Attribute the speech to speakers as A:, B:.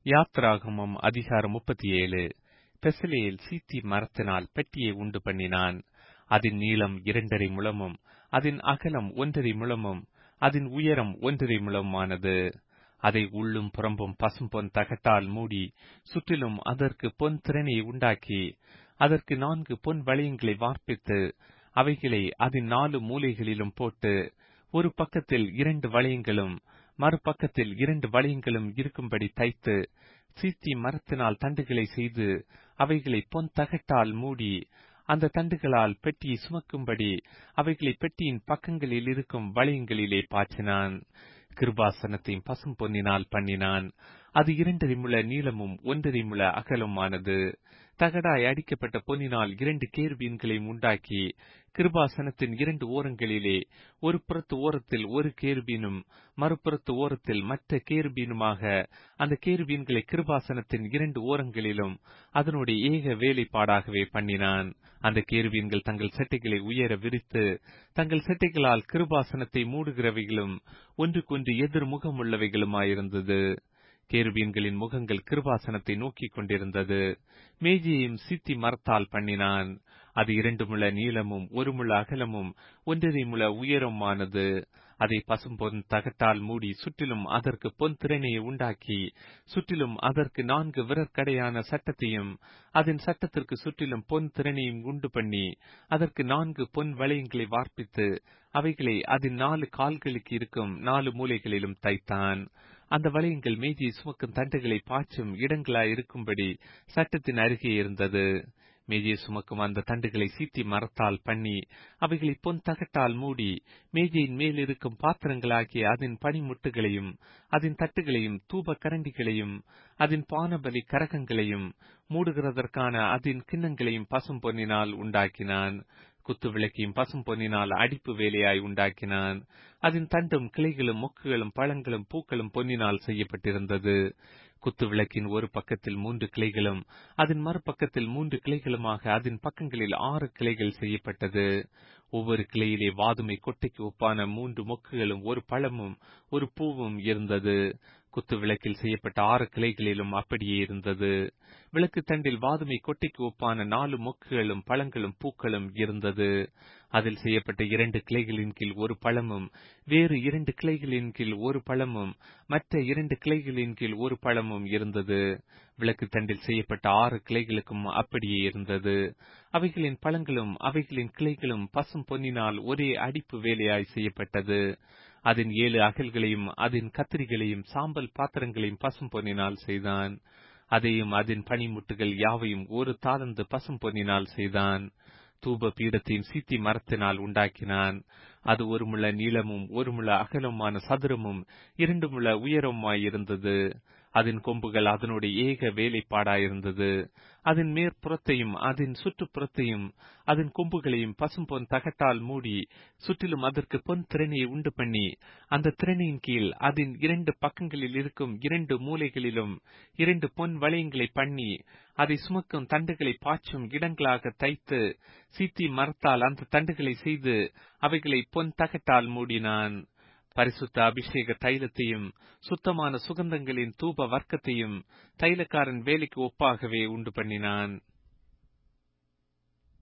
A: யாத்ராகமம் அதிகாரம் முப்பத்தி ஏழு பெசலேல் சீத்தி மரத்தினால் பெட்டியை உண்டு பண்ணினான் அதன் நீளம் இரண்டரை முழமும் அதன் அகலம் ஒன்றரை முழமும் அதன் உயரம் ஒன்றரை முழமானது அதை உள்ளும் புறம்பும் பசும்பொன் தகட்டால் மூடி சுற்றிலும் அதற்கு பொன் திறனையை உண்டாக்கி அதற்கு நான்கு பொன் வளையங்களை வார்ப்பித்து அவைகளை அதன் நாலு மூலைகளிலும் போட்டு ஒரு பக்கத்தில் இரண்டு வளையங்களும் மறுபக்கத்தில் இரண்டு வளையங்களும் இருக்கும்படி தைத்து சீத்தி மரத்தினால் தண்டுகளை செய்து அவைகளை பொன் தகட்டால் மூடி அந்த தண்டுகளால் பெட்டியை சுமக்கும்படி அவைகளை பெட்டியின் பக்கங்களில் இருக்கும் வளையங்களிலே பாய்ச்சினான் கிருபாசனத்தையும் பசும் பொன்னினால் பண்ணினான் அது இரண்டரை முழ நீளமும் ஒன்றரை முழ அகலமானது தகடாய் அடிக்கப்பட்ட பொன்னினால் இரண்டு கேருபீன்களையும் உண்டாக்கி கிருபாசனத்தின் இரண்டு ஓரங்களிலே ஒரு புறத்து ஓரத்தில் ஒரு கேருபீனும் மறுபுறத்து ஓரத்தில் மற்ற கேருபீனுமாக அந்த கேருபீன்களை கிருபாசனத்தின் இரண்டு ஓரங்களிலும் அதனுடைய ஏக வேலைப்பாடாகவே பண்ணினான் அந்த கேருபீன்கள் தங்கள் செட்டைகளை உயர விரித்து தங்கள் செட்டைகளால் கிருபாசனத்தை மூடுகிறவைகளும் ஒன்றுக்கொன்று எதிர் முகமுள்ளவைகளுமாயிருந்தது கேருபீன்களின் முகங்கள் கிருபாசனத்தை நோக்கிக் கொண்டிருந்தது மேஜையும் சித்தி மரத்தால் பண்ணினான் அது இரண்டு முழ நீளமும் ஒரு முழ அகலமும் ஒன்றரை முழ உயரமானது அதை பசும்பொன் தகட்டால் மூடி சுற்றிலும் அதற்கு பொன் திறனையை உண்டாக்கி சுற்றிலும் அதற்கு நான்கு விரற்கடையான சட்டத்தையும் அதன் சட்டத்திற்கு சுற்றிலும் பொன் திறனையும் உண்டு பண்ணி அதற்கு நான்கு பொன் வளையங்களை வார்ப்பித்து அவைகளை அதன் நாலு கால்களுக்கு இருக்கும் நாலு மூலைகளிலும் தைத்தான் அந்த வளையங்கள் மேஜையை சுமக்கும் தண்டுகளை பாய்ச்சும் இடங்களாய் இருக்கும்படி சட்டத்தின் அருகே இருந்தது மேஜையை சுமக்கும் அந்த தண்டுகளை சீத்தி மரத்தால் பண்ணி அவைகளை பொன் தகட்டால் மூடி மேஜையின் மேல் இருக்கும் பாத்திரங்களாகிய அதன் பனிமுட்டுகளையும் அதன் தட்டுகளையும் தூப கரண்டிகளையும் அதன் பானபலி கரகங்களையும் மூடுகிறதற்கான அதன் கிண்ணங்களையும் பசும் பொன்னினால் உண்டாக்கினான் குத்து விளக்கையும் பசும் பொன்னினால் அடிப்பு வேலையாய் உண்டாக்கினான் அதன் தண்டும் கிளைகளும் மொக்குகளும் பழங்களும் பூக்களும் பொன்னினால் செய்யப்பட்டிருந்தது குத்து விளக்கின் ஒரு பக்கத்தில் மூன்று கிளைகளும் அதன் மறுபக்கத்தில் மூன்று கிளைகளுமாக அதன் பக்கங்களில் ஆறு கிளைகள் செய்யப்பட்டது ஒவ்வொரு கிளையிலே வாதுமை கொட்டைக்கு ஒப்பான மூன்று மொக்குகளும் ஒரு பழமும் ஒரு பூவும் இருந்தது குத்து விளக்கில் செய்யப்பட்ட ஆறு கிளைகளிலும் அப்படியே இருந்தது விளக்கு தண்டில் வாதுமை கொட்டைக்கு ஒப்பான நாலு மொக்குகளும் பழங்களும் பூக்களும் இருந்தது அதில் செய்யப்பட்ட இரண்டு கிளைகளின் கீழ் ஒரு பழமும் வேறு இரண்டு கிளைகளின் கீழ் ஒரு பழமும் மற்ற இரண்டு கிளைகளின் கீழ் ஒரு பழமும் இருந்தது விளக்கு தண்டில் செய்யப்பட்ட ஆறு கிளைகளுக்கும் அப்படியே இருந்தது அவைகளின் பழங்களும் அவைகளின் கிளைகளும் பசும் பொன்னினால் ஒரே அடிப்பு வேலையாய் செய்யப்பட்டது அதன் ஏழு அகல்களையும் அதன் கத்திரிகளையும் சாம்பல் பாத்திரங்களையும் பசும் பொன்னினால் செய்தான் அதையும் அதன் பனிமுட்டுகள் யாவையும் ஒரு தாளந்து பசும் பொன்னினால் செய்தான் தூப பீடத்தையும் சீத்தி மரத்தினால் உண்டாக்கினான் அது ஒரு முழ நீளமும் ஒரு முழ அகலமான சதுரமும் இரண்டு முழ உயரமாயிருந்தது அதன் கொம்புகள் அதனுடைய ஏக வேலைப்பாடாயிருந்தது அதன் மேற்புறத்தையும் அதன் சுற்றுப்புறத்தையும் அதன் கொம்புகளையும் பசும்பொன் தகட்டால் மூடி சுற்றிலும் அதற்கு பொன் திறனையை உண்டு பண்ணி அந்த திறனையின் கீழ் அதன் இரண்டு பக்கங்களில் இருக்கும் இரண்டு மூலைகளிலும் இரண்டு பொன் வளையங்களை பண்ணி அதை சுமக்கும் தண்டுகளை பாய்ச்சும் இடங்களாக தைத்து சீத்தி மரத்தால் அந்த தண்டுகளை செய்து அவைகளை பொன் தகட்டால் மூடினான் பரிசுத்த அபிஷேக தைலத்தையும் சுத்தமான சுகந்தங்களின் தூப வர்க்கத்தையும் தைலக்காரன் வேலைக்கு ஒப்பாகவே உண்டு பண்ணினான்